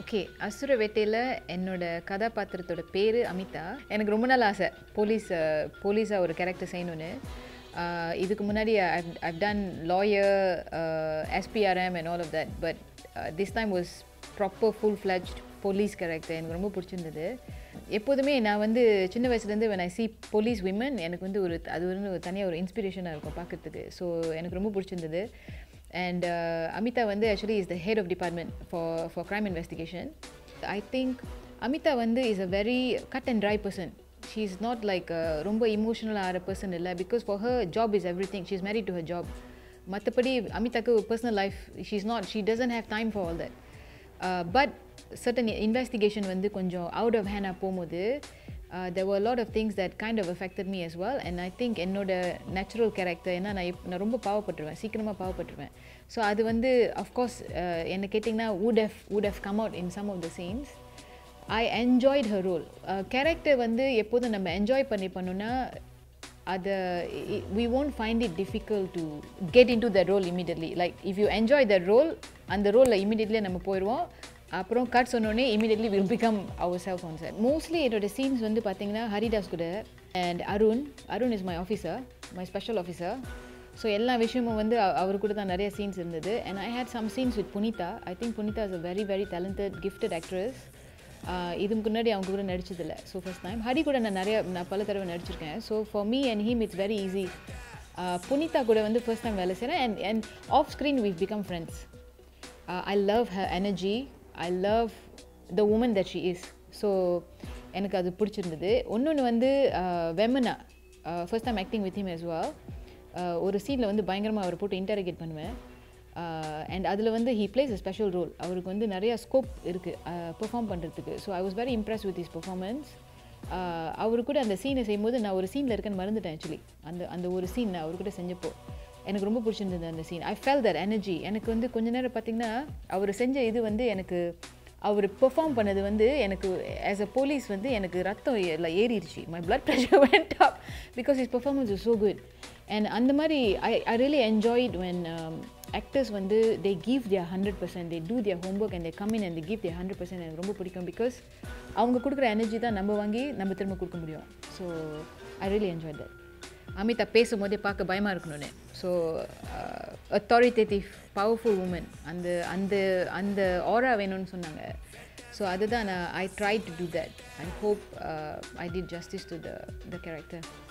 okay அசுர வேட்டையில் என்னோட கதாபாத்திரத்தோட பேர் அமிதா எனக்கு ரொம்ப நாள் ஆசை போலீஸ் போலீஸாக ஒரு கேரக்டர் செய்யணும்னு Uh, இதுக்கு முன்னாடி I've done lawyer SPRM and all of that but this time was proper full fledged police character எனக்கு ரொம்ப பிடிச்சிருந்தது எப்போதுமே நான் வந்து சின்ன வயசுலேருந்து when I see police women எனக்கு வந்து ஒரு அது வந்து ஒரு தனியாக ஒரு இன்ஸ்பிரேஷனாக இருக்கும் பார்க்கறதுக்கு ஸோ எனக்கு ரொம்ப பிடிச்சிருந்தது அண்ட் அமிதா வந்து actually is the head of department for for crime investigation I think Amitha வந்து is a very cut and dry person she is not like ரொம்ப இமோஷனல் ஆகிற பர்சன் இல்லை because for her job is everything she is married to her job மற்றபடி அமிதாக்கு personal life she is not she doesn't have time for all that but certain investigation வந்து கொஞ்சம் out of ஹேண்டாக போகும்போது there were lot of things that kind of affected me as well and I think என்னோட natural character ஏன்னா நான் எப் நான் ரொம்ப பாவப்பட்டுருவேன் சீக்கிரமாக பாவப்பட்டுருவேன் ஸோ அது வந்து அஃப்கோர்ஸ் என்ன கேட்டிங்கன்னா would have would have come out in some of the scenes I enjoyed her role character வந்து எப்போதும் நம்ம என்ஜாய் பண்ணி பண்ணோன்னா அதை we won't find it difficult to get into the role immediately like if you enjoy the role அந்த ரோலில் immediately நம்ம போயிடுவோம் அப்புறம் கட் சொன்னோடனே immediately will become our self on sir mostly என்னோட சீன்ஸ் வந்து பார்த்தீங்கன்னா ஹரிதாஸ் கூட and Arun Arun is my officer my special officer so எல்லா விஷயமும் வந்து அவ- அவர் கூட தான் நிறைய சீன்ஸ் இருந்தது and I had some scenes with Punitha I think Punitha is a very very talented gifted actress இதுக்கு முன்னாடி அவங்க கூட நடிச்சதில்ல ஸோ ஃபர்ஸ்ட் டைம் ஹரி கூட நான் நிறைய நான் பல தடவை நடிச்சிருக்கேன் so for me and him it's very easy Punitha கூட வந்து ஃபர்ஸ்ட் டைம் வேலை செய்கிறேன் and and off screen we become friends I love her energy I love the woman that she is so எனக்கு அது பிடிச்சிருந்தது இன்னொன்று வந்து வெமனா first time acting with him as well Uh, ஒரு சீனில் வந்து பயங்கரமாக அவரை போட்டு இன்டர்கேட் பண்ணுவேன் அண்ட் அதில் வந்து he plays a special role அவருக்கு வந்து நிறைய ஸ்கோப் இருக்குது பெர்ஃபார்ம் பண்ணுறதுக்கு so I was very impress with his performance அவர் கூட அந்த சீனை செய்யும்போது நான் ஒரு சீனில் இருக்கேன்னு மறந்துட்டேன் ஆக்சுவலி அந்த அந்த ஒரு சீன் நான் அவர் கூட செஞ்சப்போ எனக்கு ரொம்ப பிடிச்சிருந்தது அந்த scene I felt that energy எனக்கு வந்து கொஞ்ச நேரம் பார்த்தீங்கன்னா அவர் செஞ்ச இது வந்து எனக்கு அவர் பெர்ஃபார்ம் பண்ணது வந்து எனக்கு ஆஸ் அ போலீஸ் வந்து எனக்கு ரத்தம் எல்லாம் ஏறிடுச்சு my blood pressure went up because his performance was so good and அந்த மாதிரி I I really enjoyed when actors வந்து they give their hundred percent they do their homework and they come in and they give their hundred percent எனக்கு ரொம்ப பிடிக்கும் because அவங்க கொடுக்குற energy தான் நம்ம வாங்கி நம்ம திரும்ப கொடுக்க முடியும் so I really enjoy that Amitha பேசும்போதே பார்க்க பயமாக இருக்கணும்னு ஸோ அத்தாரிட்டேட்டிவ் பவர்ஃபுல் உமன் அந்த அந்த அந்த ஆரா வேணும்னு சொன்னாங்க ஸோ அதுதான் நான் I try to do that I hope I did justice to the the character